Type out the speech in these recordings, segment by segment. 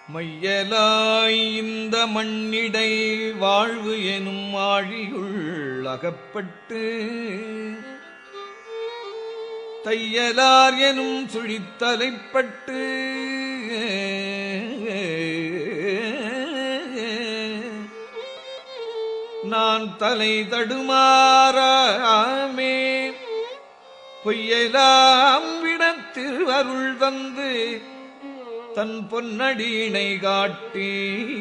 மையலாய் இந்த மண்ணிடை வாழ்வு எனும் ஆழியுள் அகப்பட்டு தையலார் எனும் சுழித்தலைப்பட்டு நான் தலை தடுமாறாமே பொய்யலாம் விடத்தில் அருள் தந்து தன் பொன்னடியினை காட்டி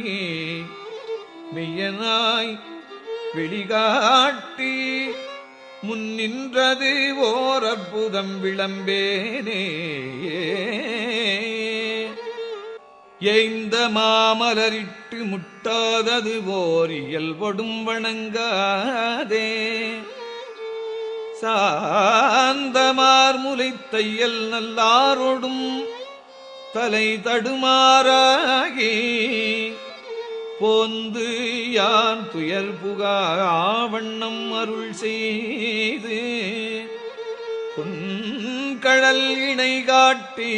மெய்யனாய் வெளிகாட்டி முன் நின்றது ஓர் அற்புதம் விளம்பேனே எய்ந்த மாமலரிட்டு முட்டாதது ஓர் இயல்பொடும் வணங்காதே சாந்தமார் முலை தையல் நல்லாரோடும் தலை தடுமாறாகி போந்து யான் துயர் புகாவண்ணம் அருள் செய்து பொன்கழல் இணை காட்டி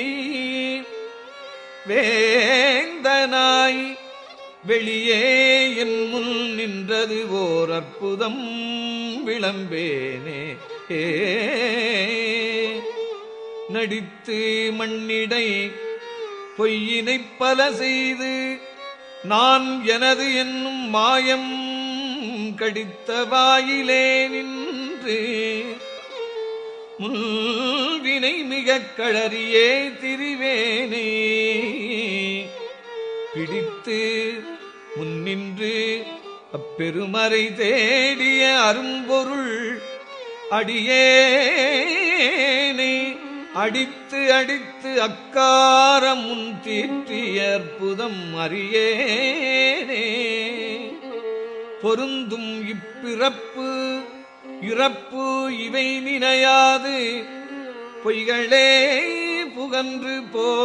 வேந்தனாய் வெளியே என் முன் நின்றது ஓர் அற்புதம் விளம்பேனே ஏ நடித்து மண்ணிடை பொய்யினைப் பல செய்து நான் எனது என்னும் மாயம் கடித்த வாயிலே நின்று முன்வினை மிகக் களறியே திரிவேனே பிடித்து முன்னின்று அப்பெருமறை தேடிய அரும்பொருள் அடியேனை அடித்து அடித்து அக்கார முன் தீற்றிய அற்புதம் அறியேனே பொருந்தும் இப்பிறப்பு இறப்பு இவை நினையாது பொய்களே புகன்று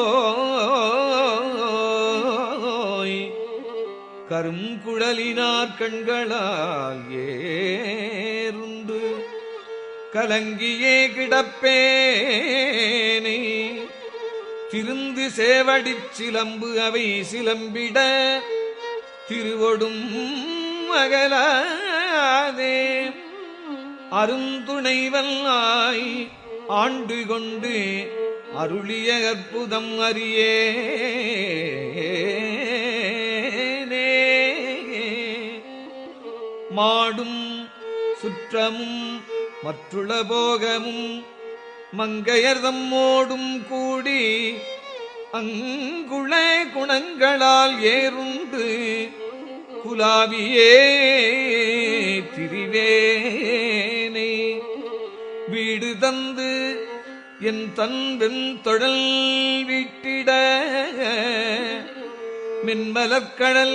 போய் கருங்குழலினார் கண்களால் ஏறுண்டு கலங்கியே கிடப்பேனே திருந்து சேவடிச் சிலம்பு அவை சிலம்பிட திருவொடும் மகளாதே அருந்துணைவல்லாய் ஆண்டு கொண்டு அருளிய அற்புதம் அறியேனே மாடும் சுற்றமும் மற்றுள போகமும் மங்கையர்தம்மோடும் கூடி அங்குள குணங்களால் ஏறுண்டு குலாவியே திரிவேனே வீடு தந்து என் தன் வெண்தொழல் வீட்டிட மென்மலர்கடல்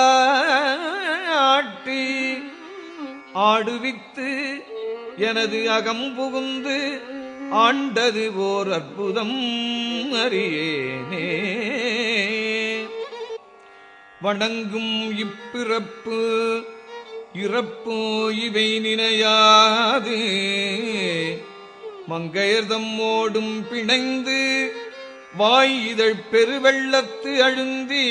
காட்டி ஆடுவித்து எனது அகம் புகுந்து ஆண்டது ஓர் அற்புதம் அறியேனே வணங்கும் இப்பிறப்பு இறப்பு இவை நினையாது மங்கையர் தம்மோடும் பிணைந்து வாய் இதழ் பெருவெள்ளத்து அழுந்தி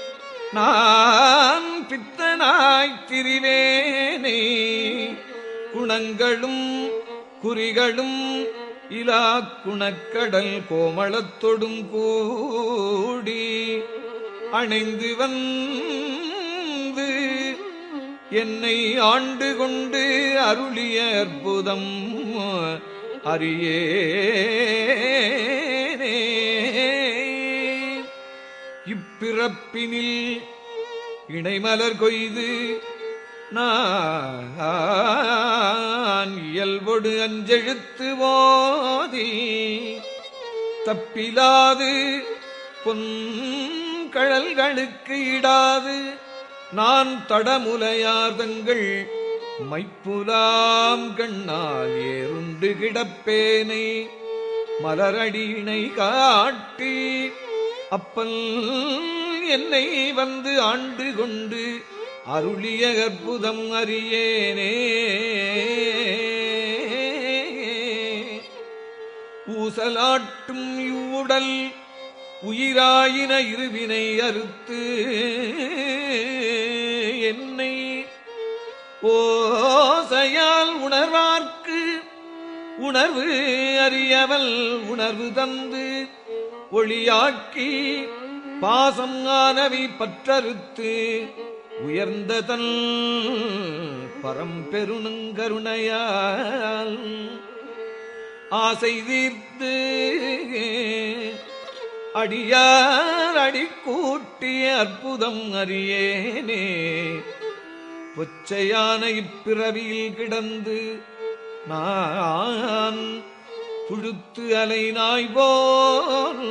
நான் பித்தனாய்த் திரிவேனே குணங்களும் குறிகளும் இலா குணக்கடல் கோமளத்தொடும் கூடி அணைந்து வந்து என்னை ஆண்டு கொண்டு அருளிய அற்புதம் அறியேனே இப்பிறப்பினில் இணைமலர் கொய்து நான் இயல்பொடு அஞ்செழுத்து ஓதி தப்பிலாது பொன் கழல்களுக்கு இடாது நான் தடமுலையார்தங்கள் மைப்புலாம் கண்ணால் ஏறுண்டு கிடப்பேனை மலரடியினை காட்டி அப்பல் என்னை வந்து ஆண்டு கொண்டு அருளிய அற்புதம் அறியேனே ஊசலாட்டும் இவ்வுடல் உயிராயின இருவினை அறுத்து என்னை ஓசையால் உணர்வார்க்கு உணர்வு அறியவல் உணர்வு தந்து ஒளியாக்கி பாசம் ஆனவி பற்றறுத்து உயர்ந்த தன் பரம்பெருணுங்கருணையால் ஆசை தீர்த்து அடியார் அடி கூட்டிய அற்புதம் அறியேனே பொச்சையான இப்பிறவியில் கிடந்து நான் புழுத்து அலை நாய் போல்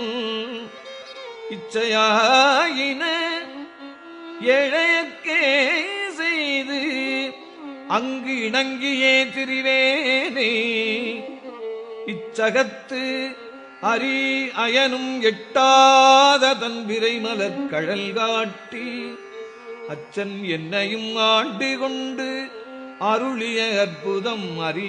இச்சையாயின ஏழையக்கே செய்து அங்கு இணங்கியே திரிவேனே இச்சகத்து அரி அயனும் எட்டாத தன் விரை மலர் கழல் காட்டி அச்சன் என்னையும் ஆண்டு கொண்டு அருளிய அற்புதம்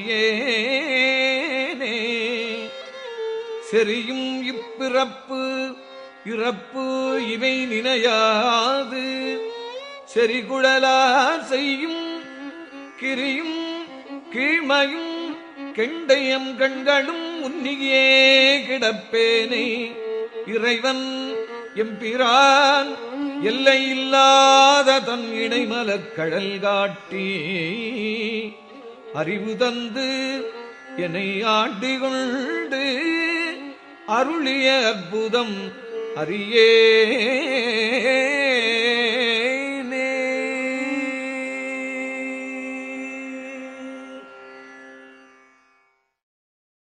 அறியேனே செரியும் இப்பிறப்பு இறப்பு இவை நினையாது செறிகுழலார் செய்யும் கிரியும் கீழ்மையும் கெண்டயம் கண்களும் உன்னியே கிடப்பேனே இறைவன் எம்பிரான் எல்லை இல்லாத தன் இணைமலர் கழல் காட்டி அறிவு தந்து என்னை ஆண்டு கொண்டு அருளிய அற்புதம் அறியே